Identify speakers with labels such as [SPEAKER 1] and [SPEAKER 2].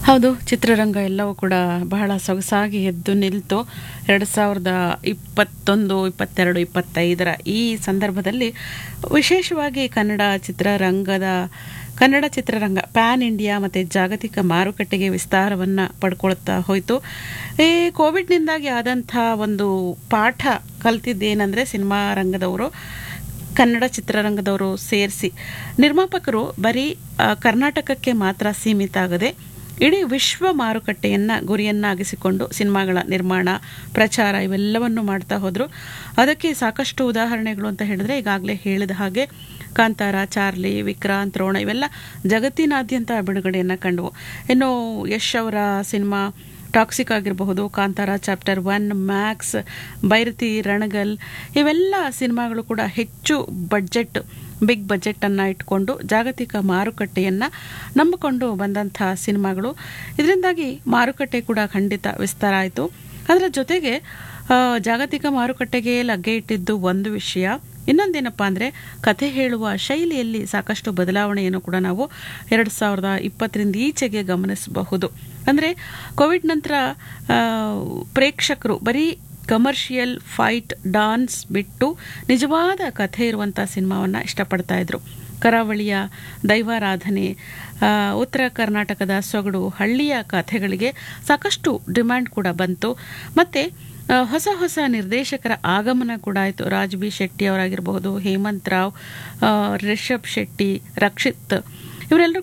[SPEAKER 1] ಹೌದು ಚಿತ್ರರಂಗ ಎಲ್ಲವೂ ಕೂಡ ಬಹಳ ಸೊಗಸಾಗಿ ಎದ್ದು ನಿಲ್ತು ಎರಡು ಸಾವಿರದ ಇಪ್ಪತ್ತೊಂದು ಇಪ್ಪತ್ತೆರಡು ಇಪ್ಪತ್ತೈದರ ಈ ಸಂದರ್ಭದಲ್ಲಿ ವಿಶೇಷವಾಗಿ ಕನ್ನಡ ಚಿತ್ರರಂಗದ ಕನ್ನಡ ಚಿತ್ರರಂಗ ಪ್ಯಾನ್ ಇಂಡಿಯಾ ಮತ್ತು ಜಾಗತಿಕ ಮಾರುಕಟ್ಟೆಗೆ ವಿಸ್ತಾರವನ್ನು ಪಡ್ಕೊಳ್ತಾ ಹೋಯಿತು ಈ ಕೋವಿಡ್ನಿಂದಾಗಿ ಆದಂಥ ಒಂದು ಪಾಠ ಕಲ್ತಿದ್ದೇನೆಂದರೆ ಸಿನಿಮಾ ರಂಗದವರು ಕನ್ನಡ ಚಿತ್ರರಂಗದವರು ಸೇರಿಸಿ ನಿರ್ಮಾಪಕರು ಬರೀ ಆ, ಕರ್ನಾಟಕಕ್ಕೆ ಮಾತ್ರ ಸೀಮಿತ ಆಗದೆ ಇಡೀ ವಿಶ್ವ ಮಾರುಕಟ್ಟೆಯನ್ನು ಗುರಿಯನ್ನಾಗಿಸಿಕೊಂಡು ಸಿನಿಮಾಗಳ ನಿರ್ಮಾಣ ಪ್ರಚಾರ ಇವೆಲ್ಲವನ್ನು ಮಾಡ್ತಾ ಹೋದರು ಅದಕ್ಕೆ ಸಾಕಷ್ಟು ಉದಾಹರಣೆಗಳು ಅಂತ ಹೇಳಿದ್ರೆ ಈಗಾಗಲೇ ಹೇಳಿದ ಹಾಗೆ ಕಾಂತಾರ ಚಾರ್ಲಿ ವಿಕ್ರಾಂತ್ ರೋಣ ಇವೆಲ್ಲ ಜಗತ್ತಿನಾದ್ಯಂತ ಬಿಡುಗಡೆಯನ್ನು ಕಂಡವು ಇನ್ನು ಯಶ್ ಅವರ ಸಿನಿಮಾ ಟಾಕ್ಸಿಕ್ ಆಗಿರಬಹುದು Kantara chapter one Max Bhairathi Ranagal ಇವೆಲ್ಲ ಸಿನಿಮಾಗಳು ಕೂಡ ಹೆಚ್ಚು ಬಡ್ಜೆಟ್ ಬಿಗ್ ಬಜೆಟನ್ನು ಇಟ್ಕೊಂಡು ಜಾಗತಿಕ ಮಾರುಕಟ್ಟೆಯನ್ನು ನಂಬಿಕೊಂಡು ಬಂದಂಥ ಸಿನಿಮಾಗಳು ಇದರಿಂದಾಗಿ ಮಾರುಕಟ್ಟೆ ಕೂಡ ಖಂಡಿತ ವಿಸ್ತಾರ ಆಯಿತು ಅದರ ಜೊತೆಗೆ ಆ, ಜಾಗತಿಕ ಮಾರುಕಟ್ಟೆಗೆ ಲಗ್ಗೆ ಇಟ್ಟಿದ್ದು ಒಂದು ವಿಷಯ ಇನ್ನೊಂದೇನಪ್ಪ ಅಂದರೆ ಕಥೆ ಹೇಳುವ ಶೈಲಿಯಲ್ಲಿ ಸಾಕಷ್ಟು ಬದಲಾವಣೆಯನ್ನು ಕೂಡ ನಾವು ಎರಡು ಸಾವಿರದ ಇಪ್ಪತ್ತರಿಂದ ಈಚೆಗೆ ಗಮನಿಸಬಹುದು ಅಂದರೆ ಕೋವಿಡ್ ನಂತರ ಆ, ಪ್ರೇಕ್ಷಕರು ಬರೀ ಕಮರ್ಷಿಯಲ್ ಫೈಟ್ ಡಾನ್ಸ್ ಬಿಟ್ಟು ನಿಜವಾದ ಕಥೆ ಇರುವಂಥ ಸಿನಿಮಾವನ್ನು ಇಷ್ಟಪಡ್ತಾ ಇದ್ರು ಕರಾವಳಿಯ ದೈವಾರಾಧನೆ ಆ, ಉತ್ತರ ಕರ್ನಾಟಕದ ಸೊಗಡು ಹಳ್ಳಿಯ ಕಥೆಗಳಿಗೆ ಸಾಕಷ್ಟು ಡಿಮ್ಯಾಂಡ್ ಕೂಡ ಬಂತು ಮತ್ತು ಆ, ಹೊಸ ಹೊಸ ನಿರ್ದೇಶಕರ ಆಗಮನ ಕೂಡ ಆಯಿತು ರಾಜ್ ಬಿ ಶೆಟ್ಟಿ ಅವರಾಗಿರಬಹುದು ಹೇಮಂತ್ ರಾವ್ ಆ, ರಿಷಬ್ ಶೆಟ್ಟಿ ರಕ್ಷಿತ್ ಇವರೆಲ್ಲರೂ